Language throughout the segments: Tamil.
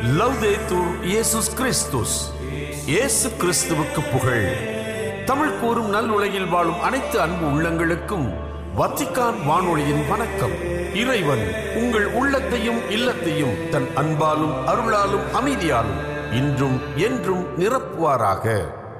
லவ்தேத்தூர் இயேசுஸ் கிறிஸ்துஸ் இயேசு கிறிஸ்துவுக்கு புகழ் தமிழ் கூறும் நல் உலகில் வாழும் அனைத்து அன்பு உள்ளங்களுக்கும் வத்திக்கான் வானொலியின் வணக்கம் இறைவன் உங்கள் உள்ளத்தையும் இல்லத்தையும் தன் அன்பாலும் அருளாலும் அமைதியாலும் இன்றும் என்றும் நிரப்புவாராக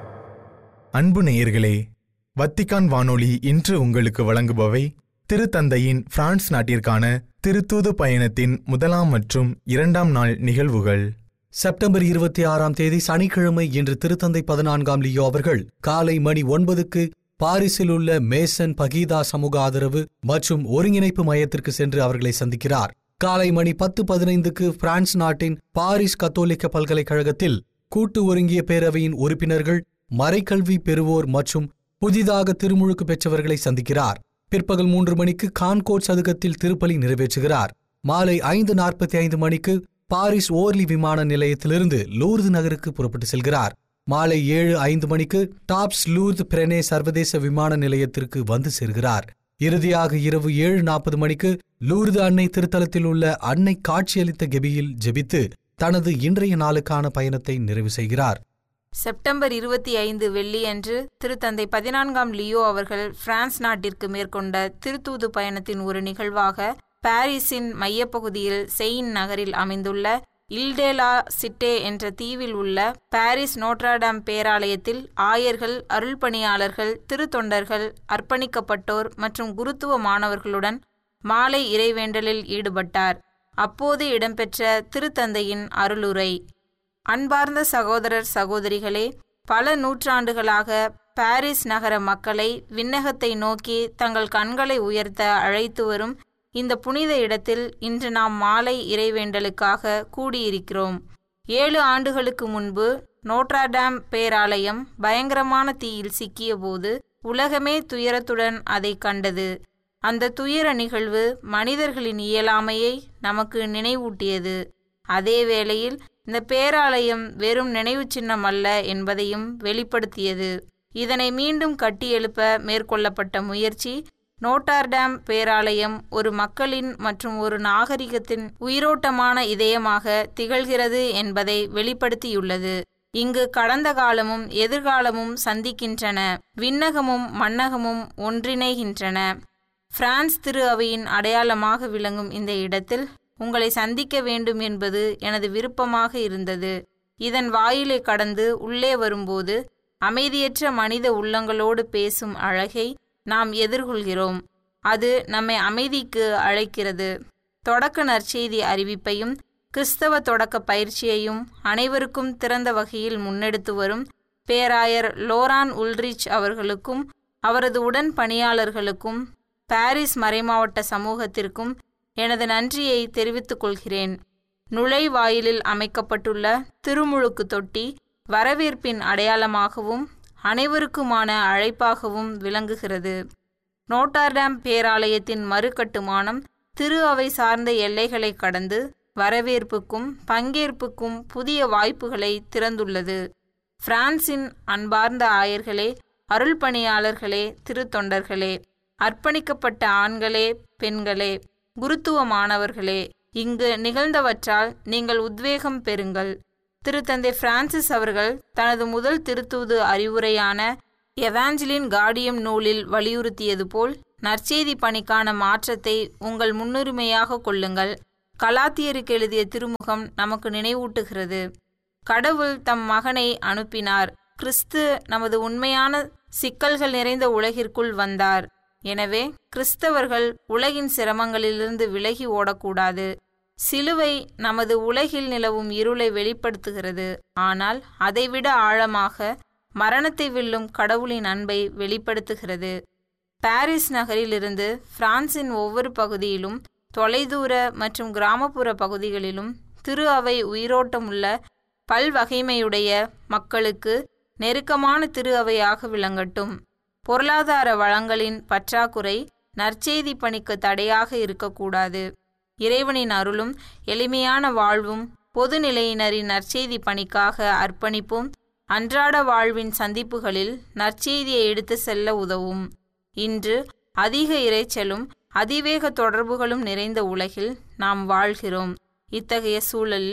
அன்பு நேயர்களே வத்திக்கான் வானொலி இன்று உங்களுக்கு வழங்குபவை திருத்தந்தையின் பிரான்ஸ் நாட்டிற்கான திருத்தூது பயணத்தின் முதலாம் மற்றும் இரண்டாம் நாள் நிகழ்வுகள் செப்டம்பர் இருபத்தி ஆறாம் தேதி சனிக்கிழமை இன்று திருத்தந்தை பதினான்காம் லியோ அவர்கள் காலை மணி ஒன்பதுக்கு பாரிஸில் உள்ள மேசன் பகீதா சமூக ஆதரவு மற்றும் ஒருங்கிணைப்பு மையத்திற்கு சென்று அவர்களை சந்திக்கிறார் காலை மணி பத்து பதினைந்துக்கு பிரான்ஸ் நாட்டின் பாரிஸ் கத்தோலிக்க பல்கலைக்கழகத்தில் கூட்டு ஒருங்கிய பேரவையின் உறுப்பினர்கள் மறைக்கல்வி பெறுவோர் மற்றும் புதிதாக திருமுழுக்கு பெற்றவர்களை சந்திக்கிறார் பிற்பகல் மூன்று மணிக்கு கான்கோட் சதுக்கத்தில் திருப்பலி நிறைவேற்றுகிறார் மாலை ஐந்து நாற்பத்தி ஐந்து மணிக்கு பாரிஸ் ஓர்லி விமான நிலையத்திலிருந்து லூர்து நகருக்கு புறப்பட்டு செல்கிறார் மாலை ஏழு ஐந்து மணிக்கு டாப்ஸ் லூர்து பிரனே சர்வதேச விமான நிலையத்திற்கு வந்து சேர்கிறார் இறுதியாக இரவு ஏழு நாற்பது மணிக்கு லூர்து அன்னை திருத்தலத்தில் உள்ள அன்னை காட்சியளித்த கெபியில் ஜெபித்து தனது இன்றைய நாளுக்கான பயணத்தை நிறைவு செய்கிறார் செப்டம்பர் இருபத்தி ஐந்து வெள்ளியன்று திருத்தந்தை பதினான்காம் லியோ அவர்கள் பிரான்ஸ் நாட்டிற்கு மேற்கொண்ட திருத்தூது பயணத்தின் ஒரு நிகழ்வாக பாரிஸின் மையப்பகுதியில் செயின் நகரில் அமைந்துள்ள இல்டேலா சிட்டே என்ற தீவில் உள்ள பாரிஸ் நோட்ராடாம் பேராலயத்தில் ஆயர்கள் அருள்பணியாளர்கள் திருத்தொண்டர்கள் அர்ப்பணிக்கப்பட்டோர் மற்றும் குருத்துவ மாணவர்களுடன் மாலை இறைவேண்டலில் ஈடுபட்டார் அப்போது இடம்பெற்ற திருத்தந்தையின் அருளுரை அன்பார்ந்த சகோதரர் சகோதரிகளே பல நூற்றாண்டுகளாக பாரிஸ் நகர மக்களை விண்ணகத்தை நோக்கி தங்கள் கண்களை உயர்த்த அழைத்து வரும் இந்த புனித இடத்தில் இன்று நாம் மாலை இறைவேண்டலுக்காக கூடியிருக்கிறோம் ஏழு ஆண்டுகளுக்கு முன்பு நோட்ராடாம் பேராலயம் பயங்கரமான தீயில் சிக்கியபோது உலகமே துயரத்துடன் அதை கண்டது அந்த துயர நிகழ்வு மனிதர்களின் இயலாமையை நமக்கு நினைவூட்டியது அதே வேளையில் இந்த பேராலயம் வெறும் நினைவு சின்னம் அல்ல என்பதையும் வெளிப்படுத்தியது இதனை மீண்டும் கட்டியெழுப்ப மேற்கொள்ளப்பட்ட முயற்சி நோட்டார்டாம் பேராலயம் ஒரு மக்களின் மற்றும் ஒரு நாகரிகத்தின் உயிரோட்டமான இதயமாக திகழ்கிறது என்பதை வெளிப்படுத்தியுள்ளது இங்கு கடந்த காலமும் எதிர்காலமும் சந்திக்கின்றன விண்ணகமும் மன்னகமும் ஒன்றிணைகின்றன பிரான்ஸ் திரு அவையின் அடையாளமாக விளங்கும் இந்த இடத்தில் உங்களை சந்திக்க வேண்டும் என்பது எனது விருப்பமாக இருந்தது இதன் வாயிலை கடந்து உள்ளே வரும்போது அமைதியற்ற மனித உள்ளங்களோடு பேசும் அழகை நாம் எதிர்கொள்கிறோம் அது நம்மை அமைதிக்கு அழைக்கிறது தொடக்க நற்செய்தி அறிவிப்பையும் கிறிஸ்தவ தொடக்க பயிற்சியையும் அனைவருக்கும் திறந்த வகையில் முன்னெடுத்து வரும் பேராயர் லோரான் உல்ரிச் அவர்களுக்கும் அவரது உடன் பணியாளர்களுக்கும் பாரிஸ் மறைமாவட்ட சமூகத்திற்கும் எனது நன்றியை தெரிவித்துக் கொள்கிறேன் நுழைவாயிலில் அமைக்கப்பட்டுள்ள திருமுழுக்கு தொட்டி வரவேற்பின் அடையாளமாகவும் அனைவருக்குமான அழைப்பாகவும் விளங்குகிறது நோட்டார்டாம் பேராலயத்தின் மறுகட்டுமானம் திரு அவை சார்ந்த எல்லைகளை கடந்து வரவேற்புக்கும் பங்கேற்புக்கும் புதிய வாய்ப்புகளை திறந்துள்ளது பிரான்சின் அன்பார்ந்த ஆயர்களே அருள்பணியாளர்களே திருத்தொண்டர்களே அர்ப்பணிக்கப்பட்ட ஆண்களே பெண்களே குருத்துவ மாணவர்களே இங்கு நிகழ்ந்தவற்றால் நீங்கள் உத்வேகம் பெறுங்கள் திருத்தந்தை பிரான்சிஸ் அவர்கள் தனது முதல் திருத்தூது அறிவுரையான எவாஞ்சலின் கார்டியம் நூலில் வலியுறுத்தியது போல் நற்செய்தி பணிக்கான மாற்றத்தை உங்கள் முன்னுரிமையாக கொள்ளுங்கள் கலாத்தியருக்கு எழுதிய திருமுகம் நமக்கு நினைவூட்டுகிறது கடவுள் தம் மகனை அனுப்பினார் கிறிஸ்து நமது உண்மையான சிக்கல்கள் நிறைந்த உலகிற்குள் வந்தார் எனவே கிறிஸ்தவர்கள் உலகின் சிரமங்களிலிருந்து விலகி ஓடக்கூடாது சிலுவை நமது உலகில் நிலவும் இருளை வெளிப்படுத்துகிறது ஆனால் அதைவிட ஆழமாக மரணத்தை வெல்லும் கடவுளின் அன்பை வெளிப்படுத்துகிறது பாரிஸ் நகரிலிருந்து பிரான்சின் ஒவ்வொரு பகுதியிலும் தொலைதூர மற்றும் கிராமப்புற பகுதிகளிலும் திரு அவை உயிரோட்டமுள்ள பல்வகைமையுடைய மக்களுக்கு நெருக்கமான திரு அவையாக விளங்கட்டும் பொருளாதார வளங்களின் பற்றாக்குறை நற்செய்தி பணிக்கு தடையாக இருக்கக்கூடாது இறைவனின் அருளும் எளிமையான வாழ்வும் பொதுநிலையினரின் நற்செய்தி பணிக்காக அர்ப்பணிப்பும் அன்றாட வாழ்வின் சந்திப்புகளில் நற்செய்தியை எடுத்து செல்ல உதவும் இன்று அதிக இரைச்சலும் அதிவேக தொடர்புகளும் நிறைந்த உலகில் நாம் வாழ்கிறோம் இத்தகைய சூழலில்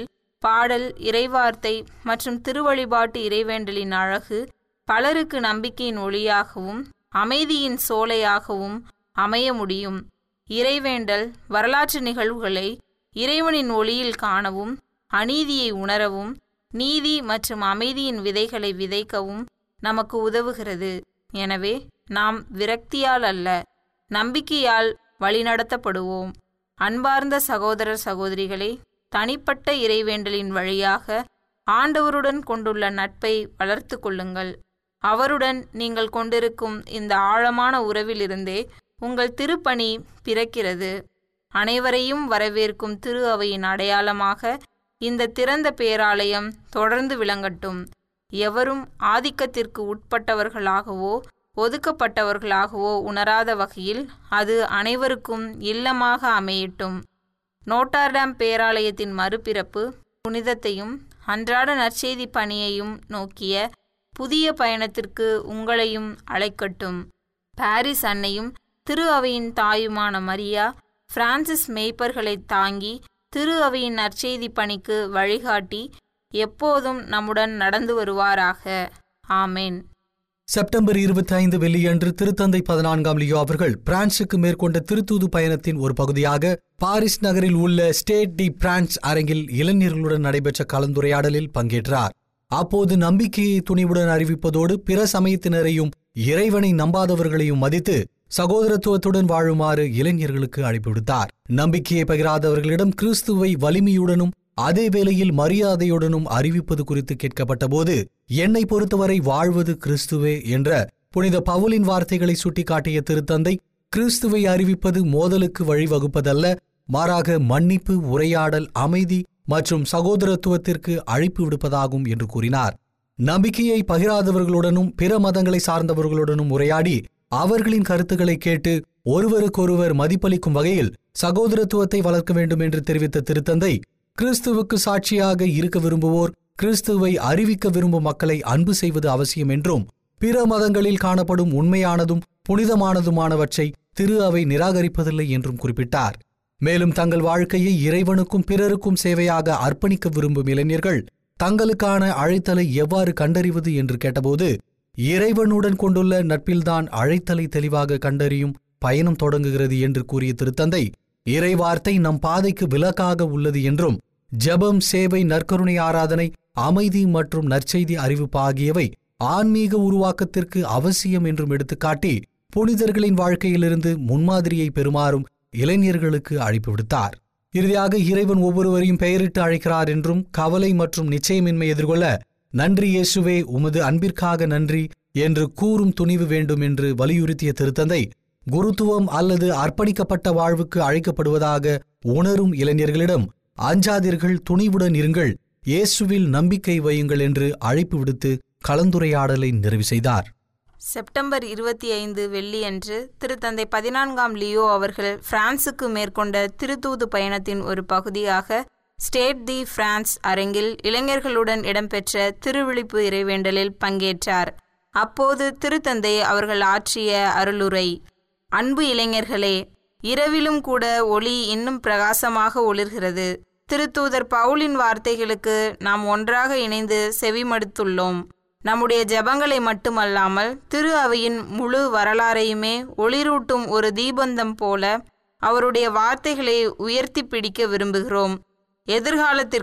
பாடல் இறைவார்த்தை மற்றும் திருவழிபாட்டு இறைவேண்டலின் அழகு பலருக்கு நம்பிக்கையின் ஒளியாகவும் அமைதியின் சோலையாகவும் அமைய முடியும் இறைவேண்டல் வரலாற்று நிகழ்வுகளை இறைவனின் ஒளியில் காணவும் அநீதியை உணரவும் நீதி மற்றும் அமைதியின் விதைகளை விதைக்கவும் நமக்கு உதவுகிறது எனவே நாம் விரக்தியால் அல்ல நம்பிக்கையால் வழிநடத்தப்படுவோம் அன்பார்ந்த சகோதரர் சகோதரிகளே தனிப்பட்ட இறைவேண்டலின் வழியாக ஆண்டவருடன் கொண்டுள்ள நட்பை வளர்த்து கொள்ளுங்கள் அவருடன் நீங்கள் கொண்டிருக்கும் இந்த ஆழமான உறவிலிருந்தே உங்கள் திருப்பணி பிறக்கிறது அனைவரையும் வரவேற்கும் திரு அவையின் அடையாளமாக இந்த திறந்த பேராலயம் தொடர்ந்து விளங்கட்டும் எவரும் ஆதிக்கத்திற்கு உட்பட்டவர்களாகவோ ஒதுக்கப்பட்டவர்களாகவோ உணராத வகையில் அது அனைவருக்கும் இல்லமாக அமையட்டும் நோட்டார்டாம் பேராலயத்தின் மறுபிறப்பு புனிதத்தையும் அன்றாட நற்செய்தி பணியையும் நோக்கிய புதிய பயணத்திற்கு உங்களையும் அழைக்கட்டும் பாரிஸ் அன்னையும் திரு அவையின் தாயுமான மரியா பிரான்சிஸ் மேய்ப்பர்களை தாங்கி திரு அவையின் நற்செய்தி பணிக்கு வழிகாட்டி எப்போதும் நம்முடன் நடந்து வருவாராக ஆமேன் செப்டம்பர் இருபத்தி ஐந்து வெள்ளியன்று திருத்தந்தை பதினான்காம் லியோ அவர்கள் பிரான்சுக்கு மேற்கொண்ட திருத்தூது பயணத்தின் ஒரு பகுதியாக பாரிஸ் நகரில் உள்ள ஸ்டேட் டி பிரான்ஸ் அரங்கில் இளைஞர்களுடன் நடைபெற்ற கலந்துரையாடலில் பங்கேற்றார் அப்போது நம்பிக்கையை துணிவுடன் அறிவிப்பதோடு பிற சமயத்தினரையும் இறைவனை நம்பாதவர்களையும் மதித்து சகோதரத்துவத்துடன் வாழுமாறு இளைஞர்களுக்கு அழைப்பு விடுத்தார் நம்பிக்கையை பகிராதவர்களிடம் கிறிஸ்துவை வலிமையுடனும் அதே வேளையில் மரியாதையுடனும் அறிவிப்பது குறித்து கேட்கப்பட்டபோது என்னை பொறுத்தவரை வாழ்வது கிறிஸ்துவே என்ற புனித பவுலின் வார்த்தைகளை சுட்டிக்காட்டிய திருத்தந்தை கிறிஸ்துவை அறிவிப்பது மோதலுக்கு வழிவகுப்பதல்ல மாறாக மன்னிப்பு உரையாடல் அமைதி மற்றும் சகோதரத்துவத்திற்கு அழைப்பு விடுப்பதாகும் என்று கூறினார் நம்பிக்கையை பகிராதவர்களுடனும் பிற மதங்களை சார்ந்தவர்களுடனும் உரையாடி அவர்களின் கருத்துக்களை கேட்டு ஒருவருக்கொருவர் மதிப்பளிக்கும் வகையில் சகோதரத்துவத்தை வளர்க்க வேண்டும் என்று தெரிவித்த திருத்தந்தை கிறிஸ்துவுக்கு சாட்சியாக இருக்க விரும்புவோர் கிறிஸ்துவை அறிவிக்க விரும்பும் மக்களை அன்பு செய்வது அவசியம் என்றும் பிற மதங்களில் காணப்படும் உண்மையானதும் புனிதமானதுமானவற்றை திரு அவை நிராகரிப்பதில்லை என்றும் குறிப்பிட்டார் மேலும் தங்கள் வாழ்க்கையை இறைவனுக்கும் பிறருக்கும் சேவையாக அர்ப்பணிக்க விரும்பும் இளைஞர்கள் தங்களுக்கான அழைத்தலை எவ்வாறு கண்டறிவது என்று கேட்டபோது இறைவனுடன் கொண்டுள்ள நட்பில்தான் அழைத்தலை தெளிவாக கண்டறியும் பயணம் தொடங்குகிறது என்று கூறிய திருத்தந்தை இறைவார்த்தை நம் பாதைக்கு விலக்காக உள்ளது என்றும் ஜெபம் சேவை நற்கருணை ஆராதனை அமைதி மற்றும் நற்செய்தி அறிவிப்பு ஆகியவை ஆன்மீக உருவாக்கத்திற்கு அவசியம் என்றும் எடுத்துக்காட்டி புனிதர்களின் வாழ்க்கையிலிருந்து முன்மாதிரியை பெறுமாறும் இளைஞர்களுக்கு அழைப்பு விடுத்தார் இறுதியாக இறைவன் ஒவ்வொருவரையும் பெயரிட்டு அழைக்கிறார் என்றும் கவலை மற்றும் நிச்சயமின்மை எதிர்கொள்ள நன்றி இயேசுவே உமது அன்பிற்காக நன்றி என்று கூறும் துணிவு வேண்டும் என்று வலியுறுத்திய திருத்தந்தை குருத்துவம் அல்லது அர்ப்பணிக்கப்பட்ட வாழ்வுக்கு அழைக்கப்படுவதாக உணரும் இளைஞர்களிடம் அஞ்சாதீர்கள் துணிவுடன் இருங்கள் இயேசுவில் நம்பிக்கை வையுங்கள் என்று அழைப்பு விடுத்து கலந்துரையாடலை நிறைவு செய்தார் செப்டம்பர் இருபத்தி ஐந்து வெள்ளியன்று திருத்தந்தை பதினான்காம் லியோ அவர்கள் பிரான்சுக்கு மேற்கொண்ட திருத்தூது பயணத்தின் ஒரு பகுதியாக ஸ்டேட் தி பிரான்ஸ் அரங்கில் இளைஞர்களுடன் இடம்பெற்ற திருவிழிப்பு இறைவேண்டலில் பங்கேற்றார் அப்போது திருத்தந்தை அவர்கள் ஆற்றிய அருளுரை அன்பு இளைஞர்களே இரவிலும் கூட ஒளி இன்னும் பிரகாசமாக ஒளிர்கிறது திருத்தூதர் பவுலின் வார்த்தைகளுக்கு நாம் ஒன்றாக இணைந்து செவிமடுத்துள்ளோம் நம்முடைய ஜெபங்களை மட்டுமல்லாமல் திரு அவையின் முழு வரலாறையுமே ஒளிரூட்டும் ஒரு தீபந்தம் போல அவருடைய வார்த்தைகளை உயர்த்தி பிடிக்க விரும்புகிறோம் எதிர்காலத்திற்கு